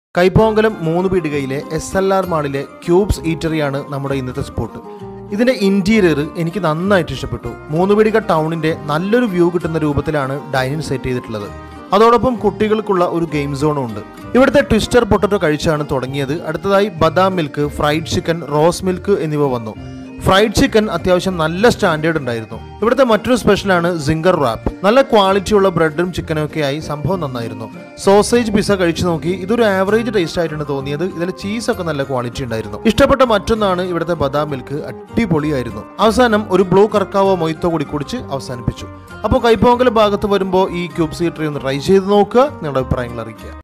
കൈപ്പോങ്കലം മൂന്ന് പീടികയിലെ S L R മാളിലെ ക്യൂബ്സ് ഈറ്ററിയാണ് നമ്മുടെ ഇന്നത്തെ സ്പോട്ട് ഇതിന്റെ ഇന്റീരിയർ എനിക്ക് നന്നായിട്ട് ഇഷ്ടപ്പെട്ടു മൂന്ന് പീടിക ടൗണിന്റെ നല്ലൊരു വ്യൂ കിട്ടുന്ന രൂപത്തിലാണ് ഡൈനിങ് സെറ്റ് ചെയ്തിട്ടുള്ളത് അതോടൊപ്പം കുട്ടികൾക്കുള്ള ഒരു ഗെയിം സോണും ഉണ്ട് ഇവിടുത്തെ ട്വിസ്റ്റർ പൊട്ടറ്റോ കഴിച്ചാണ് തുടങ്ങിയത് അടുത്തതായി badam milk fried chicken rose milk എന്നിവ വന്നു ഫ്രൈഡ് ചിക്കൻ അത്യാവശ്യം നല്ല സ്റ്റാൻഡേർഡ് ഉണ്ടായിരുന്നു ഇവിടുത്തെ മറ്റൊരു സ്പെഷ്യലാണ് സിംഗർ റാപ്പ് നല്ല ക്വാളിറ്റിയുള്ള ബ്രെഡും ചിക്കനും ഒക്കെ ആയി സംഭവം നന്നായിരുന്നു സോസേജ് പിസ്സ കഴിച്ചു നോക്കി ഇതൊരു ആവറേജ് ടേസ്റ്റ് ആയിട്ടാണ് തോന്നിയത് ഇതിൽ ചീസ് ഒക്കെ നല്ല ക്വാളിറ്റി ഉണ്ടായിരുന്നു ഇഷ്ടപ്പെട്ട മറ്റൊന്നാണ് ഇവിടുത്തെ ബദാം മിൽക്ക് അടിപൊളിയായിരുന്നു അവസാനം ഒരു ബ്ലൂ കർക്കാവോ മൊയ്ത്തോ കൂടി കുടിച്ച് അവസാനിപ്പിച്ചു അപ്പോൾ കൈപ്പോങ്കൽ ഭാഗത്ത് വരുമ്പോൾ ഈ ക്യൂബ് സീറ്ററി ഒന്ന് ട്രൈ ചെയ്ത് നോക്കുക നിങ്ങളുടെ അഭിപ്രായങ്ങൾ അറിയിക്കുക